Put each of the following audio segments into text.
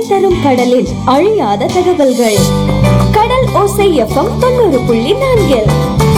தரும் கடலின் அழியாத தகவல்கள் கடல் ஓசை எஃப்எம் தொண்ணூறு புள்ளி நான்கில்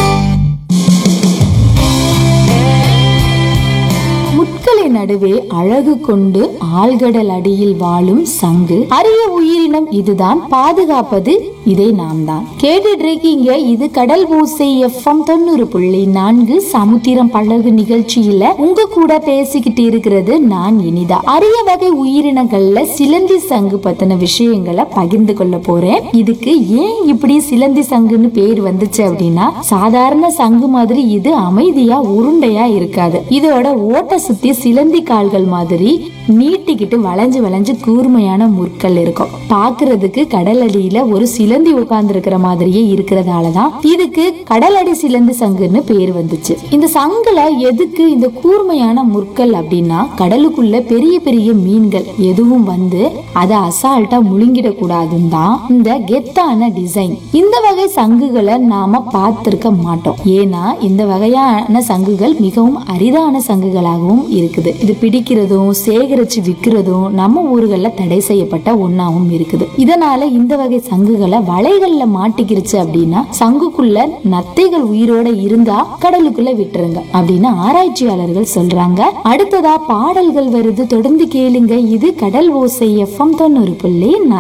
முட்களின் நடுவே அழகு கொண்டு ஆழ்கடல் அடியில் வாழும் சங்கு அரிய உயிரினம் இதுதான் பாதுகாப்பது இதை நாம் தான் கேட்டுட்டு இருக்கீங்க இது கடல் ஓசை எஃப்எம் தொண்ணூறு புள்ளி நான்கு சமுத்திரம் பழகு நிகழ்ச்சியில உங்க கூட பேசிக்கிட்டு இருக்கிறது நான் இனிதா அரிய வகை உயிரினங்கள்ல சிலந்தி சங்கு பத்தின விஷயங்களை பகிர்ந்து கொள்ள போறேன் இதுக்கு ஏன் இப்படி சிலந்தி சங்குன்னு பேர் வந்துச்சு அப்படின்னா சாதாரண சங்கு மாதிரி இது அமைதியா உருண்டையா இருக்காது இதோட ஓட்ட சுத்தி சிலந்தி கால்கள் மாதிரி நீட்டிக்கிட்டு வளைஞ்சு வளைஞ்சு கூர்மையான முற்கள் இருக்கும் பாக்குறதுக்கு கடலடியில ஒரு சிலந்தி உட்கார்ந்து இருக்கிற மாதிரியே இருக்கிறதாலதான் இதுக்கு கடலடி சிலந்தி சங்குன்னு பேர் வந்துச்சு இந்த சங்குல எதுக்கு இந்த கூர்மையான முற்கள் அப்படின்னா கடலுக்குள்ள பெரிய பெரிய மீன்கள் எதுவும் வந்து அதை அசால்ட்டா முழுங்கிட கூடாதுன்னு தான் இந்த கெத்தான டிசைன் இந்த வகை சங்குகளை நாம பார்த்திருக்க மாட்டோம் ஏன்னா இந்த வகையான சங்குகள் மிகவும் அரிதான சங்குகளாகவும் இருக்குது இது பிடிக்கிறதும் சேகரிச்சு விற்கிறதும் நம்ம ஊர்கள்ல தடை செய்யப்பட்ட ஒண்ணாவும் இருக்குது இதனால இந்த வகை சங்குகளை வலைகள்ல மாட்டிக்கிருச்சு அப்படின்னா சங்குக்குள்ள நத்தைகள் உயிரோட இருந்தா கடலுக்குள்ள விட்டுருங்க அப்படின்னு ஆராய்ச்சியாளர்கள் சொல்றாங்க அடுத்ததா பாடல்கள் வருது தொடர்ந்து கேளுங்க இது கடல் ஓசை எஃப்எம் தொண்ணூறு புள்ளி நாலு.